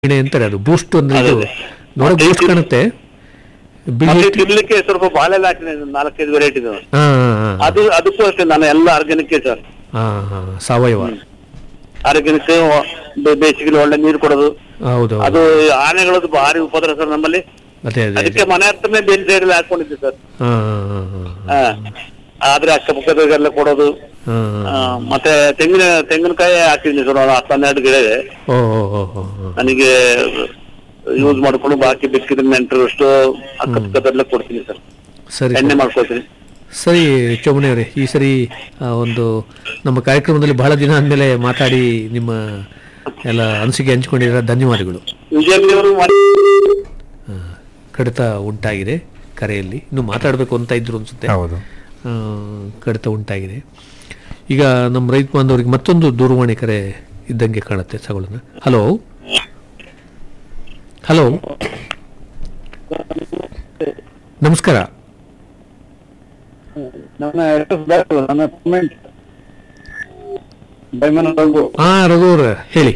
ಎಣ್ಣೆ ಅಂತಾರೆ ಅದು ಬೂಸ್ಟ್ ಅಂದ್ರೆ ಅದೇ, ಇದು ಅದೇ. ನೋಡಕ್ ಮತ್ತೆ ಬೂಸ್ಟ್ ಇದು- ಕಾಣುತ್ತೆ ಬಿಳಿ ಮತ್ತೆ ಹಿಟ್ಟು- ತಿನ್ಲಿಕ್ಕೆ ಸ್ವಲ್ಪ ಬಾಳೆಲ್ಲ ಹಾಕಿದೆ ನಾಲ್ಕೈದು ವೆರೈಟಿ ಹಾ ಹಾ ಅದು ಅದಕ್ಕೂ ಅಷ್ಟೇ ನಾನು ಎಲ್ಲ ಆರ್ಗ್ಯಾನಿಕ್ ಸರ್ ಹಾ ಹಾ ಸಾವಯವ ಆರ್ಗ್ಯಾನಿಕ್ ಬೇಸಿಗೆಲಿ ಒಳ್ಳೆ ನೀರು ಕೊಡೋದು ಹೌದು ಅದು ಆನೆಗಳದ್ದು ಭಾರಿ ಉಪದ್ರ ಸರ್ ನಮ್ಮಲ್ಲಿ ಅದೇ ಅದೇ ಅದಕ್ಕೆ ಮನೆ ಹತ್ರನೇ ಬೇರೆ ಸೈಡ್ ಹಾಕೊಂಡಿದ್ದೆ ಸರ್ ಹಾ ಹಾ ಹಾ ಹಾ ಆದ್ರೆ ಅಕ್ಕಪಕ್ಕದವರಿಗೆಲ್ಲ ಕೊಡೋದು ಹಾ ಆ, ಮತ್ತೆ ತೆಂಗಿನ ತೆಂಗಿನಕಾಯಿ ಹಾಕಿದ್ದೀನಿ ಸರ್ ಒಂದು ಹತ್ತು ಹನ್ನೆರಡು ಗಿಡ ಇದೆ ಓ ಓ ಓ ಓ ಓ. ನನಗೆ ಯೂಸ್ ಮಾಡ್ಕೊಂಡು ಬಾಕಿ ಬೇಕಿದ್ರೆ ನೆಂಟರು ಅಷ್ಟು ಅಕ್ಕಪಕ್ಕದಲ್ಲ ಕೊಡ್ತೀನಿ ಸರ್ ಸರಿ ಎಣ್ಣೆ ಸರಿ. ಮಾಡ್ಕೊಳ್ತೀನಿ ಸರಿ ಚೌಮಣಿ ಅವರೇ ಈ ಸರಿ ಆ, ಒಂದು ನಮ್ಮ ಕಾರ್ಯಕ್ರಮದಲ್ಲಿ ಬಹಳ ದಿನ ಆದ್ಮೇಲೆ ಮಾತಾಡಿ ನಿಮ್ಮ ಎಲ್ಲ ಅನಿಸಿಕೆ ಹಂಚಿಕೊಂಡಿರೋ ಧನ್ಯವಾದಗಳು ವಿಜಯದೇವರು ಆ, ಕಡಿತ ಉಂಟಾಗಿದೆ ಕರೆಯಲ್ಲಿ ಇನ್ನು ಮಾತಾಡಬೇಕು ಅಂತ ಇದ್ರು ಅನ್ಸುತ್ತೆ ಹೌದು ಆ, ಕಡಿತ ಉಂಟಾಗಿದೆ ಈಗ ನಮ್ಮ ರೈತ ಬಾಂಧವರಿಗೆ ಮತ್ತೊಂದು ದೂರವಾಣಿ ಕರೆ ಇದ್ದಂಗೆ ಕಾಣುತ್ತೆ ತಗೊಳ್ಳೋಣ ಹಲೋ ಹಲೋ ನಮಸ್ಕಾರ ನನ್ನ ಅಡ್ರೆಸ್ ಬೇಕು ನನ್ನ ಪೇಮೆಂಟ್ ಬೈಮನ ರಘು ಹಾ ರಘು ಅವ್ರ ಹೇಳಿ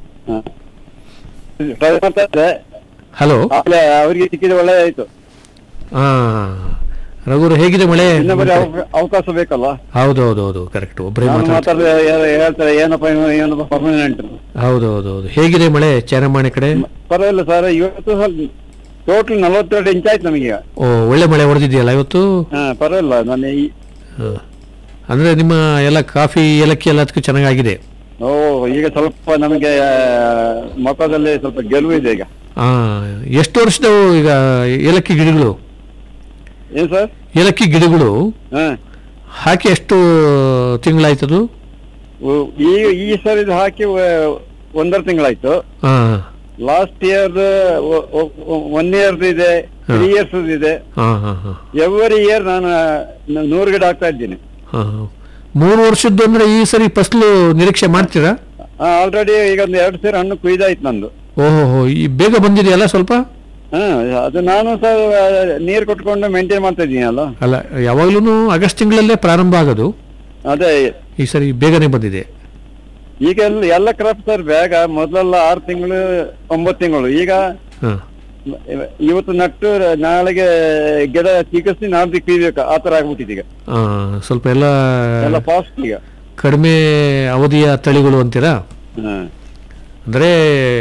ಟ್ರೈ ಮಾಡ್ತಾ ಇದ್ದೆ ಹಲೋ ಆಮೇಲೆ ಅವರಿಗೆ ಸಿಕ್ಕಿದ ಒಳ್ಳೆದಾಯ್ತು ಹಾ ರಘು ಅವ್ರೆ, ಹೇಗಿದೆ ಮಳೆ ಇನ್ನೊಬ್ಬರಿಗೆ ಅವ- ಅವಕಾಶ ಬೇಕಲ್ಲ ಹೌದು ಹೌದು ಹೌದು ಕರೆಕ್ಟ್ ಒಬ್ಬರೇ ನಾನು ಮಾತಾಡ್ತಾರೆ ಮಾತಾಡಿದ್ರೆ ಯಾರು ಹೇಳ್ತಾರೆ ಏನಪ್ಪ ಇವ- ಏನಪ್ಪ ಪರ್ಮನೆಂಟ್ ಹೌದು ಹೌದು ಹೌದು ಹೇಗಿದೆ ಮಳೆ ಚಾರಮಾಣೆ ಕಡೆ ಪರವಾಗಿಲ್ಲ ಸರ್ ಇವತ್ತು ಸ್ವಲ್ಪ ಟೋಟಲ್ ನಲವತ್ತೆರಡು ಇಂಚ್ ಆಯ್ತು ನಮಗೆ ಓ ಒಳ್ಳೆ ಮಳೆ ಹೊಡೆದಿದೆಯಲ್ಲ ಇವತ್ತು ಹಾ ಪರವಾಗಿಲ್ಲ ನಾನು ಈ ಹಾ. ಅಂದ್ರೆ ನಿಮ್ಮ ಎಲ್ಲ ಕಾಫಿ ಏಲಕ್ಕಿ ಎಲ್ಲ ಅದಕ್ಕೆ ಚೆನ್ನಾಗಿದೆ ಓ ಈಗ ಸ್ವಲ್ಪ ನಮಗೆ ಆ, ಮುಖದಲ್ಲಿ ಸ್ವಲ್ಪ ಗೆಲುವು ಇದೆ ಈಗ ಆ, ಎಷ್ಟು ವರ್ಷದವು ಈಗ ಏಲಕ್ಕಿ ಗಿಡಗಳು ಏನ್ ಸರ್ ಏಲಕ್ಕಿ ಗಿಡಗಳು ಹಾ ಹಾಕಿ ಎಷ್ಟು ತಿಂಗಳಾಯ್ತದು ಓ, ಈ ಈ ಸರಿ ಇದು ಹಾಕಿ ಒ- ಒಂದರ ತಿಂಗಳಾಯ್ತು ಹಾ ಲಾಸ್ಟ್ ಇಯರ್ ಒನ್ ಇಯರ್ದು ಇದೆ ತ್ರೀ ಇಯರ್ಸ್ ಇದೆ ಹಾ ಹಾ ಹಾ ಎವ್ರಿ ಇಯರ್ ನಾನು ನ- ನೂರು ಗಿಡ ಹಾಕ್ತಾ ಇದ್ದೀನಿ ಹಾ ಮೂರು ವರ್ಷದ್ದು ಅಂದ್ರೆ ಈ ಸರಿ ಫಸಲು ನಿರೀಕ್ಷೆ ಮಾಡ್ತೀರಾ ಆಲ್ರೆಡಿ ಈಗ ಒಂದು ಎರಡು ಸೇರಿ ಹಣ್ಣು ಕುಯ್ದಾಯ್ತು ನಂದು ಓಹೋ ಈ ಬೇಗ ಬಂದಿದೆಯಲ್ಲ ಸ್ವಲ್ಪ ಹಾ ಅದು ನಾನು ಸಹ ನೀರು ಕೊಟ್ಕೊಂಡು ಮೇಂಟೈನ್ ಮಾಡ್ತಾ ಇದ್ದೀನಿ ಅಲ್ಲ ಅಲ್ಲ ಯಾವಾಗ್ಲೂ ಆಗಸ್ಟ್ ತಿಂಗಳಲ್ಲೇ ಪ್ರಾರಂಭ ಆಗೋದು ಅದೇ ಈ ಸರಿ ಬೇಗನೆ ಬಂದಿದೆ ಈಗ ಎಲ್ಲ ಎಲ್ಲ ಕ್ರಾಪ್ ಸರ್ ಬೇಗ ಮೊದಲೆಲ್ಲ ಆರು ತಿಂಗಳು ಒಂಬತ್ತು ತಿಂಗಳು ಈಗ ಹಾ ಇವ- ಇವತ್ತು ನಟ್ಟು ನಾಳೆಗೆ ಗಿಡ ಚಿಕಿತ್ಸೆ ನಾಡ್ದು ಕುಯ್ಬೇಕು ಆ ತರ ಆಗ್ಬಿಟ್ಟಿದೆ ಈಗ ಆ, ಸ್ವಲ್ಪ ಎಲ್ಲ ಎಲ್ಲ ಫಾಸ್ಟ್ ಈಗ ಕಡಿಮೆ ಅವಧಿಯ ತಳಿಗಳು ಅಂತೀರಾ ಹಾ ಅಂದ್ರೆ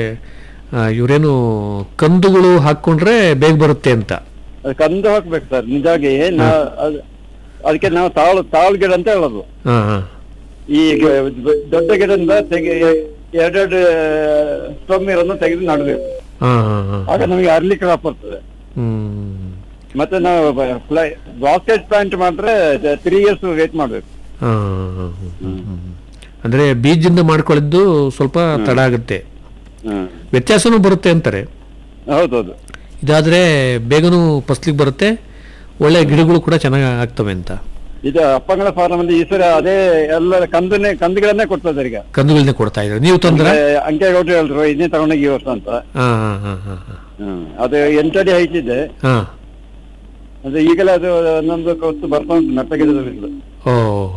ಆ, ಇವರೇನು ಕಂದುಗಳು ಹಾಕೊಂಡ್ರೆ ಬೇಗ ಬರುತ್ತೆ ಅಂತ ಅದು ಕಂದು ಹಾಕ್ಬೇಕು ಸರ್ ನಿಜವಾಗಿ ನಾ ಅದ್- ಅದಕ್ಕೆ ನಾವು ತಾಳು ತಾಳು ಗಿಡ ಅಂತ ಹೇಳೋದು ಹಾ ಹಾ ಈ ಗ- ದೊಡ್ಡ ಗಿಡದಿಂದ ತೆಗೆ ಎರಡೆರಡು ಸ್ಟೊಮ್ಮಿರನ್ನು ತೆಗೆದು ನಡಬೇಕು ಹಾ ಹಾ ಹಾ ಆಗ ನಮಗೆ ಅರ್ಲಿ ಕ್ರಾಪ್ ಬರ್ತದೆ ಹ್ಮ್ ಮತ್ತೆ ನಾವು ಬಾಸ್ಕೆಟ್ ಪ್ಲಾಂಟ್ ಮಾಡಿದ್ರೆ ತ್ರೀ ಇಯರ್ಸ್ ವೇಟ್ ಮಾಡ್ಬೇಕು ಹಾ, ಹಾ, ಹಾ, ಹಾ, ಹಾ. ಅಂದ್ರೆ ಬೀಜದಿಂದ ಮಾಡ್ಕೊಳ್ಳಿದ್ದು ಸ್ವಲ್ಪ ತಡ ಆಗುತ್ತೆ ಹ್ಮ್ ವ್ಯತ್ಯಾಸನೂ ಬರುತ್ತೆ ಅಂತಾರೆ ಹೌದೌದು ಇದಾದ್ರೆ ಬೇಗನೂ ಫಸ್ಲಿಗೆ ಬರುತ್ತೆ ಒಳ್ಳೆ ಗಿಡಗಳು ಕೂಡ ಚೆನ್ನಾಗಿ ಆಗ್ತವೆ ಅಂತ ಇದು ಅಪ್ಪಂಗಳ ಫಾರಂ ಅಲ್ಲಿ ಈ ಸರಿ ಅದೇ ಎಲ್ಲ ಕಂದನೆ ಕಂದುಗಳನ್ನೇ ಕೊಡ್ತಾ ಇದ್ದಾರೆ ಈಗ ಕಂದುಗಳನ್ನೇ ಕೊಡ್ತಾ ಇದ್ದಾರೆ ನೀವು ತಂದ್ರ ಅಂಕೆಗೌಡ್ರು ಹೇಳಿದ್ರು ಇದನ್ನೇ ತಗೊಂಡೋಗಿ ಈ ವರ್ಷ ಅಂತ ಹಾ ಹಾ ಹಾ ಹಾ ಹಾ ಹ್ಮ್ ಅದು ಎಂಟಡಿ ಹೈಟ್ ಇದೆ ಹಾ ಅದು ಈಗಲೇ ಅದು ಒಂದೊಂದು ಕೊತ್ತು ಬರ್ತಾ ಉಂಟು ಮೆಟ್ಟಗಿಡದಲ್ಲಿ ಓ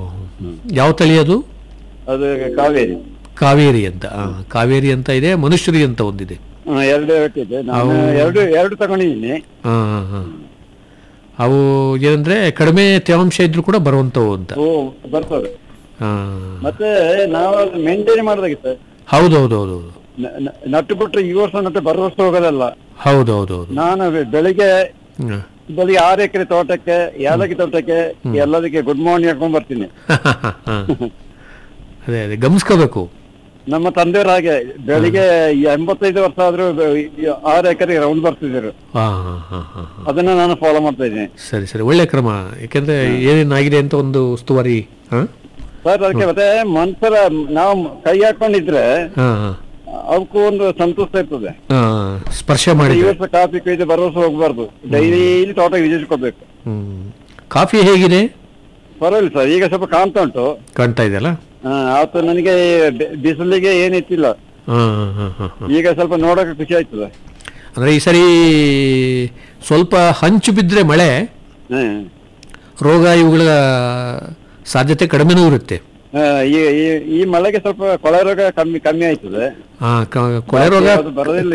ಯಾವ ತಳಿ ಅದು ಅದು ಕಾವೇರಿ ಕಾವೇರಿ ಅಂತ ಆ, ಕಾವೇರಿ ಅಂತ ಇದೆ ಮನುಷ್ಯರಿ ಅಂತ ಒಂದಿದೆ ಹ್ಮ್, ಎರಡು ಇದೆ ನಾನು ಅವು- ಎರಡು ಎರಡು ತಗೊಂಡಿದ್ದೀನಿ ಹಾ ಹಾ ಹಾ ಅವು ಏನಂದ್ರೆ ಕಡಿಮೆ ತೇವಾಂಶ ಇದ್ರೂ ಕೂಡ ಬರುವಂತವು ಅಂತ ಓ ಬರ್ತದೆ ಹಾ ಮತ್ತೆ ನಾವು ಅದು ಮೇಂಟೈನ್ ಮಾಡ್ದಾಗಿತ್ತು ಹೌದು ಹೌದು ಹೌದು ಹೌದು ನ- ನ- ನಟ್ಟು ಬಿಟ್ರೆ ಈ ವರ್ಷ ನಟ್ಟು ಬರೋ ವರ್ಷ ಹೋಗೋದಲ್ಲ ಹೌದು ಹೌದು ಹೌದು ನಾನು ಬೆ- ಬೆಳಿಗ್ಗೆ ಹ್ಮ್. ಬೆಳಿಗ್ಗೆ ಆರು ಎಕರೆ ತೋಟಕ್ಕೆ ಏಲಕ್ಕಿ ತೋಟಕ್ಕೆ ಎಲ್ಲದಕ್ಕೆ ಗುಡ್ ಮಾರ್ನಿಂಗ್ ಹಾಕೊಂಡ್ ಬರ್ತೀನಿ ಹಾ. ಅದೇ ಅದೇ ಗಮನಿಸ್ಕೋಬೇಕು ನಮ್ಮ ತಂದೆಯವ್ರ ಹಾಗೆ ಬೆಳಿಗ್ಗೆ ಎಂಬತ್ತೈದು ವರ್ಷ ಆದ್ರೂ ಬೆ- ಈ ಆರು ಎಕರೆ ರೌಂಡ್ ಬರ್ತಿದ್ರು ಹಾ ಹಾ ಹಾ ಹಾ ಹಾ. ಅದನ್ನ ನಾನು ಫಾಲೋ ಮಾಡ್ತಾ ಇದ್ದೀನಿ ಸರಿ ಸರಿ ಒಳ್ಳೆ ಕ್ರಮ ಯಾಕೆಂದ್ರೆ ಏನೇನಾಗಿದೆ ಅಂತ ಒಂದು ಉಸ್ತುವಾರಿ ಹಾ ಸರ್ ಅದಕ್ಕೆ ಮತ್ತೆ ಮನ್ಸರ ನಾವು ಕೈ ಹಾಕೊಂಡಿದ್ರೆ ಹಾ ಹಾ. ಅವಕ್ಕೂ ಒಂದು ಸಂತೋಷ ಇರ್ತದೆ ಹಾ, ಸ್ಪರ್ಶ ಈ ಮಾಡಿದ್ರೆ ವರ್ಷ ಕಾಫಿ ಕುಯ್ದು ಬರೋ ವರ್ಷ ಹೋಗ್ಬಾರ್ದು ಡೈಲಿ ತೋಟ ವಿಸಿಟ್ ಕೊಡ್ಬೇಕು ಹ್ಮ್ ಕಾಫಿ ಹೇಗಿದೆ ಪರವಾಗಿಲ್ಲ ಸರ್ ಈಗ ಸ್ವಲ್ಪ ಕಾಣ್ತಾ ಉಂಟು ಕಾಣ್ತಾ ಇದೆಯಲ್ಲ ಹಾ, ಅವತ್ತು ನನಗೆ ಬೆ- ಬಿಸಿಲಿಗೆ ಏನಿತ್ತಿಲ್ಲ ಹಾ ಹಾ ಹಾ ಹಾ ಹಾ. ಈಗ ಸ್ವಲ್ಪ ನೋಡಕ್ಕೆ ಖುಷಿ ಆಯ್ತದೆ ಅಂದ್ರೆ ಈ ಸರಿ ಸ್ವಲ್ಪ ಹಂಚು ಬಿದ್ದರೆ ಮಳೆ ಹ್ಮ್ ರೋಗ ಇವುಗಳ ಸಾಧ್ಯತೆ ಕಡಿಮೆನೂ ಇರುತ್ತೆ ಆ, ಈ ಈ- ಈ ಮಳೆಗೆ ಸ್ವಲ್ಪ ಕೊಳೆ ರೋಗ ಕಮ್ಮಿ ಕಮ್ಮಿ ಆಯ್ತದೆ ಆ, ಕ- ಕೊಳೆ ರೋಗ ಅದು ಬರೋದಿಲ್ಲ